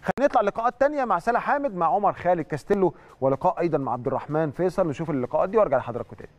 خلينا نطلع لقاءات تانية مع سلا حامد مع عمر خالد كاستيلو ولقاء ايضا مع عبد الرحمن فيصل نشوف اللقاءات دي وارجع لحضراتكم تاني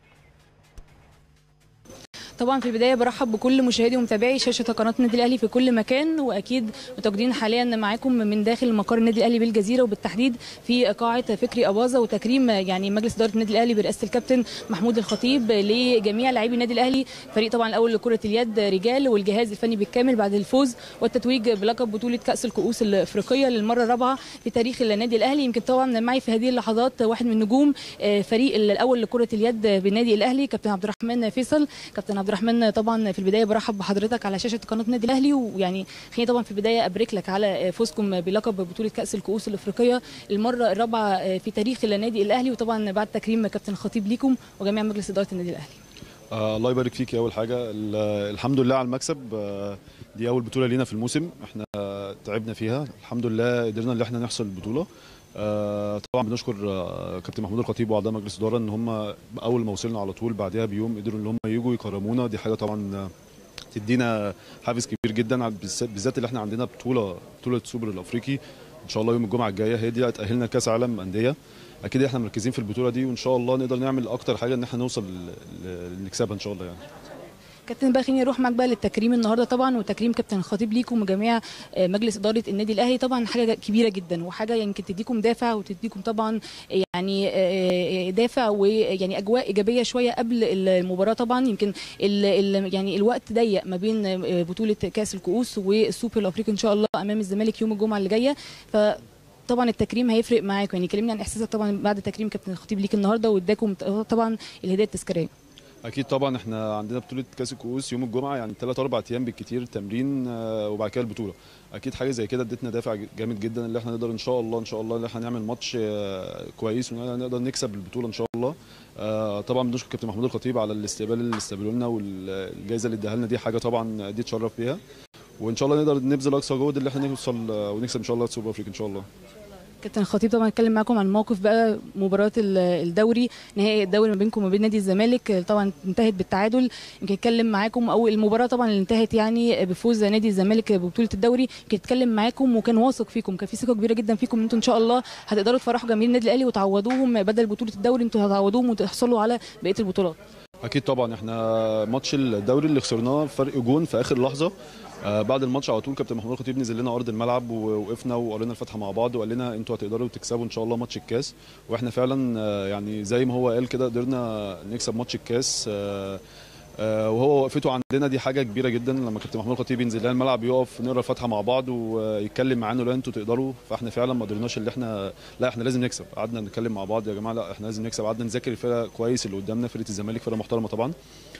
طبعا في البدايه برحب بكل مشاهدي ومتابعي شاشه قناه النادي الاهلي في كل مكان واكيد متواجدين حاليا معاكم من داخل مقر النادي الاهلي بالجزيره وبالتحديد في قاعه فكري اباظه وتكريم يعني مجلس اداره النادي الاهلي برئاسه الكابتن محمود الخطيب لجميع لاعبي النادي الاهلي فريق طبعا الاول لكره اليد رجال والجهاز الفني بالكامل بعد الفوز والتتويج بلقب بطوله كاس الكؤوس الافريقيه للمره الرابعه في تاريخ النادي الاهلي يمكن طبعا معي في هذه اللحظات واحد من نجوم فريق الاول لكره اليد بالنادي الاهلي كابتن عبد الرحمن فيصل كابتن عبد الرحمن طبعا في البدايه برحب بحضرتك على شاشه قناه النادي الاهلي ويعني خليني طبعا في البدايه ابارك لك على فوزكم بلقب بطوله كاس الكؤوس الافريقيه المره الرابعه في تاريخ النادي الاهلي وطبعا بعد تكريم كابتن خطيب ليكم وجميع مجلس اداره النادي الاهلي آه الله يبارك فيك اول حاجه الحمد لله على المكسب آه دي اول بطوله لينا في الموسم احنا تعبنا فيها الحمد لله قدرنا ان احنا نحصل البطوله آه طبعا بنشكر آه كابتن محمود الخطيب واعضاء مجلس الاداره ان هم اول ما وصلنا على طول بعدها بيوم قدروا ان هم يجوا يكرمونا دي حاجه طبعا تدينا حافز كبير جدا بالذات اللي احنا عندنا بطوله بطوله السوبر الافريقي ان شاء الله يوم الجمعه الجايه هي دي هتاهلنا كاس عالم انديه اكيد احنا مركزين في البطوله دي وان شاء الله نقدر نعمل اكتر حاجه ان احنا نوصل نكسبها ان شاء الله يعني كابتن بقى خليني اروح معاك بقى للتكريم النهارده طبعا وتكريم كابتن الخطيب ليكم وجميع مجلس اداره النادي الاهلي طبعا حاجه كبيره جدا وحاجه يمكن تديكم دافع وتديكم طبعا يعني دافع ويعني اجواء ايجابيه شويه قبل المباراه طبعا يمكن ال ال يعني الوقت ضيق ما بين بطوله كاس الكؤوس والسوبر الافريقي ان شاء الله امام الزمالك يوم الجمعه اللي جايه ف طبعا التكريم هيفرق معاكم يعني كلمني عن احساسك طبعا بعد تكريم كابتن الخطيب ليك النهارده واداكم طبعا الهديه التذكاريه اكيد طبعا احنا عندنا بطوله كاس الكؤوس يوم الجمعه يعني ثلاث اربع ايام بالكثير تمرين وبعد كده البطوله اكيد حاجه زي كده ادتنا دافع جامد جدا ان احنا نقدر ان شاء الله ان شاء الله ان احنا نعمل ماتش كويس ونقدر نكسب البطوله ان شاء الله طبعا بنشكر كابتن محمود الخطيب على الاستقبال اللي استقبلوا لنا والجائزه اللي اداها لنا دي حاجه طبعا دي تشرف بيها وان شاء الله نقدر نبذل اقصى جهد اللي احنا نوصل ونكسب ان شاء الله السوبر افريقيا ان شاء الله كابتن الخطيب طبعا اتكلم معاكم عن موقف بقى مباراه الدوري نهائي الدوري ما بينكم وما بين نادي الزمالك طبعا انتهت بالتعادل يمكن اتكلم معاكم او المباراه طبعا اللي انتهت يعني بفوز نادي الزمالك ببطوله الدوري يمكن اتكلم معاكم وكان واثق فيكم كان في ثقه كبيره جدا فيكم ان انتم ان شاء الله هتقدروا تفرحوا جماهير النادي الاهلي وتعوضوهم بدل بطوله الدوري انتم هتعوضوهم وتحصلوا على بقيه البطولات اكيد طبعا احنا ماتش الدوري اللي خسرناه فرق جون في اخر لحظه آه بعد الماتش على طول كابتن محمود الخطيب نزل لنا ارض الملعب ووقفنا وقرينا الفاتحه مع بعض وقال لنا انتوا هتقدروا تكسبوا ان شاء الله ماتش الكاس واحنا فعلا آه يعني زي ما هو قال كده قدرنا نكسب ماتش الكاس آه وهو وقفته عندنا دي حاجه كبيره جدا لما كابتن محمود الخطيب ينزل لنا الملعب يقف نقرا الفاتحه مع بعض ويتكلم معانا لو انتوا تقدروا فاحنا فعلا ما قدرناش اللي احنا لا احنا لازم نكسب قعدنا نتكلم مع بعض يا جماعه لا احنا لازم نكسب قعدنا نذاكر الفرقه كويس اللي قدامنا فرقه الزمالك فرقه محترمه طبعا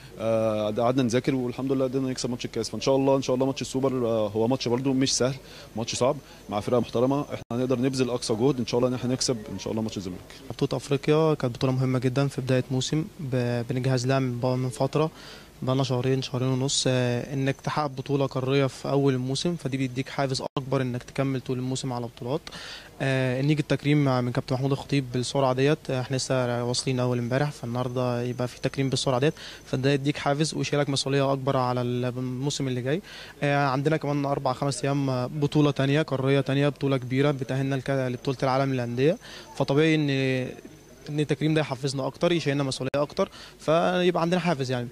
قعدنا نذاكر والحمد لله قدرنا نكسب ماتش الكاس فان شاء الله ان شاء الله ماتش السوبر هو ماتش برده مش سهل ماتش صعب مع فرقه محترمه احنا هنقدر نبذل اقصى جهد ان شاء الله ان احنا نكسب ان شاء الله ماتش الزمالك بطوله افريقيا كانت بطوله مهمه جدا في بدايه موسم بنجهز لها من فتره بقالنا شهرين شهرين ونص انك تحقق بطوله قاريه في اول الموسم فدي بيديك حافز اكبر انك تكمل طول الموسم على بطولات ان يجي التكريم من كابتن محمود الخطيب بالسرعه ديت احنا لسه واصلين اول امبارح فالنهارده يبقى في تكريم بالسرعه ديت فده يديك حافز ويشيلك مسؤوليه اكبر على الموسم اللي جاي عندنا كمان اربع خمس ايام بطوله تانية قاريه تانية بطوله كبيره بتاهلنا لبطوله العالم للانديه فطبيعي ان ان التكريم ده يحفزنا اكتر يشيلنا مسؤوليه اكتر فيبقى عندنا حافز يعني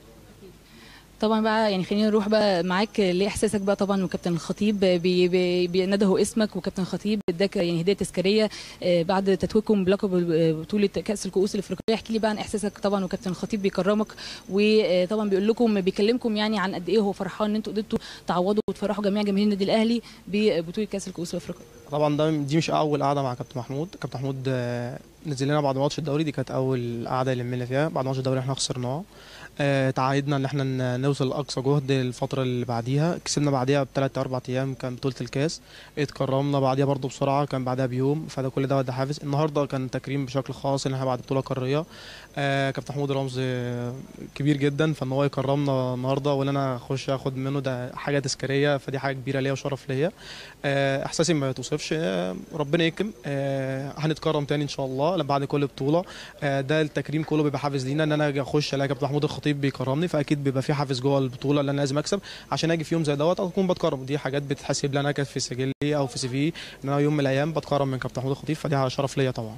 طبعا بقى يعني خلينا نروح بقى معاك لاحساسك بقى طبعا وكابتن الخطيب بي بي بينده اسمك وكابتن الخطيب اداك يعني هديه تذكاريه بعد تتويجكم بلقب بطوله كاس الكؤوس الافريقيه احكي لي بقى عن احساسك طبعا وكابتن الخطيب بيكرمك وطبعا بيقول لكم بيكلمكم يعني عن قد ايه هو فرحان ان انتوا قدرتوا تعوضوا وتفرحوا جميع جماهير النادي الاهلي ببطوله كاس الكؤوس الافريقيه طبعا ده دي مش اول قعده مع كابتن محمود كابتن محمود نزل لنا بعد ماتش الدوري دي كانت اول قعده يلمنا فيها بعد ماتش الدوري احنا خسرناه آه تعهدنا ان احنا نوصل لاقصى جهد الفتره اللي بعديها كسبنا بعديها بثلاث اربع ايام كان بطوله الكاس اتكرمنا بعديها برضو بسرعه كان بعدها بيوم فده كل ده ده حافز النهارده كان تكريم بشكل خاص ان احنا بعد بطوله قاريه آه كابتن محمود رمز كبير جدا فان هو يكرمنا النهارده وان انا اخش اخد منه ده حاجه تذكاريه فدي حاجه كبيره ليا وشرف ليا آه احساسي ما يتوصفش آه ربنا يكرم آه هنتكرم تاني ان شاء الله بعد كل بطوله آه ده التكريم كله بيبقى حافز لينا ان انا اجي اخش الاقي كابتن محمود الخطيب الخطيب بيكرمني فاكيد بيبقى في حافز جوه البطوله اللي انا لازم اكسب عشان اجي في يوم زي دوت اكون بتكرم دي حاجات بتحسب لي انا كانت في سجلي او في سي في ان انا يوم من الايام بتكرم من كابتن محمود الخطيب فدي شرف ليا طبعا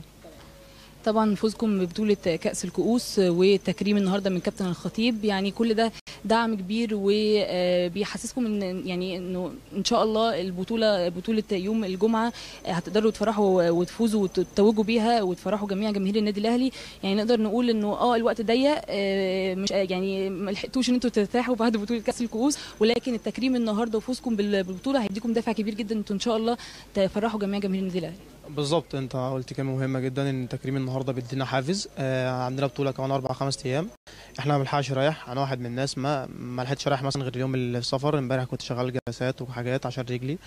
طبعا فوزكم ببطولة كأس الكؤوس والتكريم النهارده من كابتن الخطيب يعني كل ده دعم كبير وبيحسسكم ان يعني انه ان شاء الله البطولة بطولة يوم الجمعة هتقدروا تفرحوا وتفوزوا وتتوجوا بيها وتفرحوا جميع جماهير النادي الاهلي يعني نقدر نقول انه اه الوقت ضيق آه، مش يعني ما لحقتوش ان انتوا ترتاحوا بعد بطولة كأس الكؤوس ولكن التكريم النهارده وفوزكم بال- بالبطولة هيديكم دافع كبير جدا انتوا ان شاء الله تفرحوا جميع جماهير النادي الاهلي بالظبط انت قلت كلمه مهمه جدا ان تكريم النهارده بيدينا حافز آه عندنا بطوله كمان اربع خمس ايام احنا ما بنلحقش رايح انا واحد من الناس ما ما لحقتش رايح مثلا غير يوم السفر امبارح كنت شغال جلسات وحاجات عشان رجلي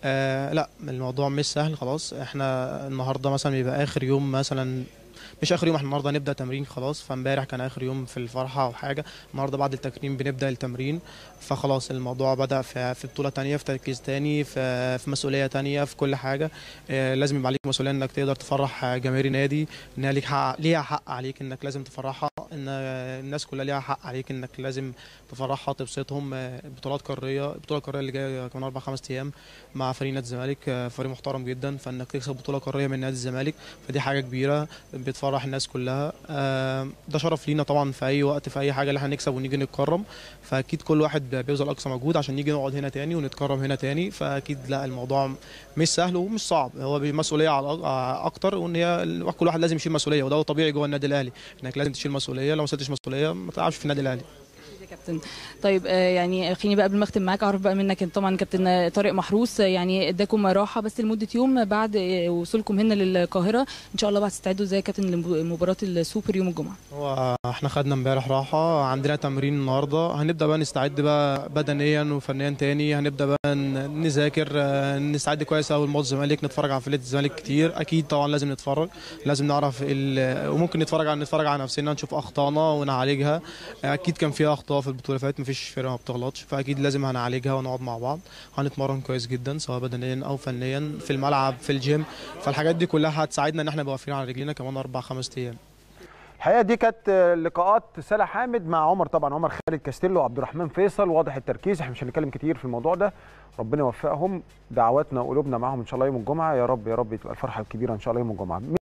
آه لا الموضوع مش سهل خلاص احنا النهارده مثلا بيبقى اخر يوم مثلا مش اخر يوم احنا النهارده هنبدا تمرين خلاص فامبارح كان اخر يوم في الفرحه او حاجه النهارده بعد التكريم بنبدا التمرين فخلاص الموضوع بدا في في بطوله تانية في تركيز تاني في في مسؤوليه تانية في كل حاجه آه، لازم يبقى عليك مسؤوليه انك تقدر تفرح آه، جماهير نادي انها ليك حق ليها حق عليك انك لازم تفرحها ان آه، الناس كلها ليها حق عليك انك لازم تفرحها تبسطهم آه، بطولات قاريه البطوله القاريه اللي جايه كمان اربع خمس ايام مع فريق نادي الزمالك آه، فريق محترم جدا فانك تكسب بطوله قاريه من نادي الزمالك فدي حاجه كبيره بتفرح الناس كلها آه، ده شرف لينا طبعا في اي وقت في اي حاجه اللي احنا نكسب ونيجي نتكرم فاكيد كل واحد بيبذل اقصى مجهود عشان نيجي نقعد هنا تاني ونتكرم هنا تاني فاكيد لا الموضوع مش سهل ومش صعب هو مسؤوليه على الأ- اكتر وان هي ال- كل واحد لازم يشيل مسؤوليه وده طبيعي جوه النادي الاهلي انك لازم تشيل مسؤوليه لو ما شلتش مسؤوليه ما تلعبش في النادي الاهلي يا كابتن طيب آه، يعني خليني بقى قبل ما اختم معاك اعرف بقى منك إن طبعا كابتن آه، طارق محروس آه، يعني اداكم راحه بس لمده يوم بعد آه، وصولكم هنا للقاهره ان شاء الله بقى تستعدوا ازاي يا كابتن لمباراه السوبر يوم الجمعه هو احنا خدنا امبارح راحه عندنا تمرين النهارده هنبدا بقى نستعد بقى بدنيا وفنيا تاني هنبدا بقى ن- نذاكر آه، نستعد كويس قوي لماتش الزمالك نتفرج على فرقه الزمالك كتير اكيد طبعا لازم نتفرج لازم نعرف ال- وممكن نتفرج على نتفرج على نفسنا نشوف اخطائنا ونعالجها اكيد كان فيها اخطاء في البطوله اللي فاتت مفيش فرقه ما بتغلطش فاكيد لازم هنعالجها ونقعد مع بعض هنتمرن كويس جدا سواء بدنيا او فنيا في الملعب في الجيم فالحاجات دي كلها هتساعدنا ان احنا نبقى واقفين على رجلينا كمان اربع خمس ايام الحقيقه دي كانت آه، لقاءات سلا حامد مع عمر طبعا عمر خالد كاستيلو وعبد الرحمن فيصل واضح التركيز احنا مش هنتكلم كتير في الموضوع ده ربنا يوفقهم دعواتنا وقلوبنا معاهم ان شاء الله يوم الجمعه يا رب يا رب تبقى الفرحه الكبيره ان شاء الله يوم الجمعه